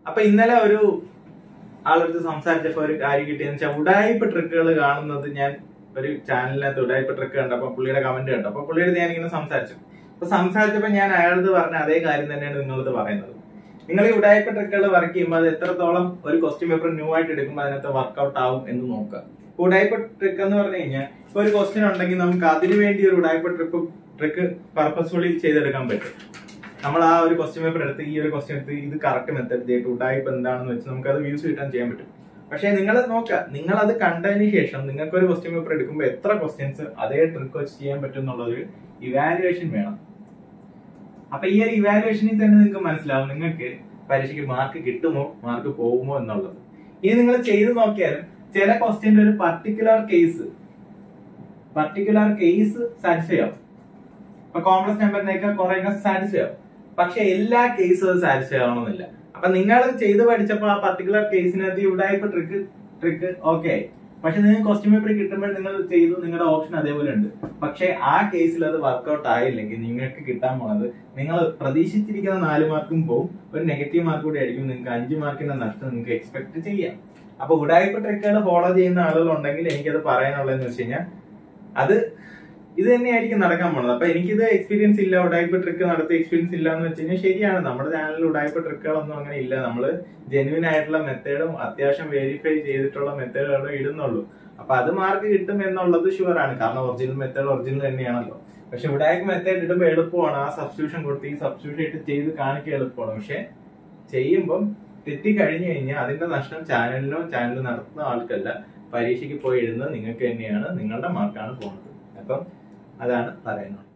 അപ്പൊ ഇന്നലെ ഒരു ആളടുത്ത് സംസാരിച്ചപ്പോ ഒരു കാര്യം കിട്ടിയെന്ന് വെച്ചാൽ ഉടായ്പ ട്രിക്കുകൾ കാണുന്നത് ഞാൻ ഒരു ചാനലിനകത്ത് ഉടായ്പ ട്രിക്ക് കണ്ടപ്പോ പുള്ളിയുടെ കമന്റ് കണ്ടപ്പോ പുള്ളിയുടെ ഞാൻ ഇങ്ങനെ സംസാരിച്ചു അപ്പൊ സംസാരിച്ചപ്പോ ഞാൻ അയാളത് പറഞ്ഞ അതേ കാര്യം തന്നെയാണ് നിങ്ങളത് പറയുന്നത് നിങ്ങൾ ഈ ഉടായ്പ ട്രിക്കുകൾ വർക്ക് ചെയ്യുമ്പോൾ അത് എത്രത്തോളം ഒരു ക്വസ്റ്റ്യൻ പേപ്പർ ന്യൂ ആയിട്ട് എടുക്കുമ്പോൾ അതിനകത്ത് വർക്ക്ഔട്ട് ആവും എന്ന് നോക്കുക ഉടായ്പ ട്രിക്ക് എന്ന് പറഞ്ഞു കഴിഞ്ഞാൽ ഇപ്പൊ ഒരു ക്വസ്റ്റ്യൻ ഉണ്ടെങ്കിൽ നമുക്ക് അതിനു വേണ്ടി ഒരു ഉടായ്പ ട്രിപ്പ് ട്രിക്ക് പർപ്പസ്ഫുള്ളി ചെയ്തെടുക്കാൻ പറ്റും നമ്മൾ ആ ഒരു ക്വസ്റ്റ്യൻ പേപ്പർ എടുത്ത് ഈ ഒരു ക്വസ്റ്റ്യൻ എടുത്ത് ഇത് കറക്റ്റ് മെത്തേഡ് ചെയ്തിട്ട് ഉടായ്പ എന്താണെന്ന് വെച്ച് നമുക്ക് അത് വ്യൂസ് കിട്ടാൻ ചെയ്യാൻ പറ്റും പക്ഷേ നിങ്ങൾ നോക്കുക നിങ്ങൾ അത് കണ്ടതിന് ശേഷം നിങ്ങൾക്ക് ഒരു ക്വസ്റ്റ്യൻ പേപ്പർ എടുക്കുമ്പോൾ എത്ര ക്വസ്റ്റ്യൻസ് അതേ ട്രിക്ക് വെച്ച് ചെയ്യാൻ പറ്റും എന്നുള്ളൊരു ഇവാലുവേഷൻ വേണം അപ്പൊ ഈ ഒരു ഇവാലുവേഷനിൽ തന്നെ നിങ്ങൾക്ക് മനസ്സിലാവും നിങ്ങൾക്ക് പരീക്ഷയ്ക്ക് മാർക്ക് കിട്ടുമോ മാർക്ക് പോകുമോ എന്നുള്ളത് ഇനി നിങ്ങൾ ചെയ്തു നോക്കിയാലും ചില ക്വസ്റ്റ്യന്റെ ഒരു particular case particular case satisfy ആവും ഇപ്പൊ കോംപ്ലക്സ് നമ്പറിനേക്കാൾ കുറെ സാറ്റിസ്ഫൈ ആവും പക്ഷെ എല്ലാ കേസും സാറ്റിസ്ഫൈ ആവണമെന്നില്ല അപ്പൊ നിങ്ങൾ ചെയ്ത് പഠിച്ചപ്പോൾ ആ പർട്ടിക്കുലർ കേസിനകത്ത് ഇവിടെ ഇപ്പൊ ട്രിക്ക് ട്രിക്ക് ഓക്കെ ആയി പക്ഷെ നിങ്ങൾക്ക് ക്വസ്റ്റ്യൻ പേപ്പർ കിട്ടുമ്പോൾ നിങ്ങൾ ചെയ്തു നിങ്ങളുടെ ഓപ്ഷൻ അതേപോലെ ഉണ്ട് പക്ഷെ ആ കേസിൽ അത് വർക്ക്ഔട്ട് ആയില്ലെങ്കിൽ നിങ്ങൾക്ക് കിട്ടാൻ പോണത് നിങ്ങൾ പ്രതീക്ഷിച്ചിരിക്കുന്ന നാല് മാർക്കും പോവും ഒരു നെഗറ്റീവ് മാർക്ക് കൂടി ആയിരിക്കും നിങ്ങൾക്ക് അഞ്ച് മാർക്കിന്റെ നഷ്ടം നിങ്ങൾക്ക് എക്സ്പെക്ട് ചെയ്യാം അപ്പൊ ഉടായ്പ ട്രിക്കുകൾ ഫോളോ ചെയ്യുന്ന ആളുകൾ ഉണ്ടെങ്കിൽ എനിക്കത് പറയാനുള്ളതെന്ന് വെച്ച് കഴിഞ്ഞാൽ അത് ഇത് തന്നെയായിരിക്കും നടക്കാൻ പോണത് അപ്പൊ എനിക്കിത് എക്സ്പീരിയൻസ് ഇല്ല ഉടായ്പ ട്രിക്ക് നടത്തിയ എക്സ്പീരിയൻസ് ഇല്ല എന്ന് വെച്ച് കഴിഞ്ഞാൽ ശരിയാണ് നമ്മുടെ ചാനലിൽ ഉടായ്പ ട്രിക്കുകളൊന്നും അങ്ങനെ ഇല്ല നമ്മള് ജെന്യൂൻ ആയിട്ടുള്ള മെത്തേഡും അത്യാവശ്യം വെരിഫൈ ചെയ്തിട്ടുള്ള മെത്തേഡുകളും ഇടുന്നുള്ളൂ അപ്പൊ അത് മാർക്ക് കിട്ടും എന്നുള്ളത് ഷുവർ ആണ് കാരണം ഒറിജിനൽ മെത്തേഡ് ഒറിജിനൽ തന്നെയാണല്ലോ പക്ഷെ ഉടായ്പ മെത്തേഡ് ഇടുമ്പോൾ എളുപ്പമാണ് ആ സബ്സ്റ്റിറ്റ്യൂഷൻ കൊടുത്ത് ഈ സബ്സ്റ്റിറ്റ്യൂഷൻ ഇട്ട് ചെയ്ത് കാണിക്കാൻ എളുപ്പമാണ് പക്ഷെ ചെയ്യുമ്പം തെറ്റി കഴിഞ്ഞു കഴിഞ്ഞാൽ അതിന്റെ നഷ്ടം ചാനലിനോ ചാനൽ നടത്തുന്ന ആൾക്കല്ല പരീക്ഷയ്ക്ക് പോയി എഴുതുന്നത് നിങ്ങൾക്ക് തന്നെയാണ് നിങ്ങളുടെ മാർക്കാണ് പോകുന്നത് അപ്പം അതാണ് പറയുന്നത്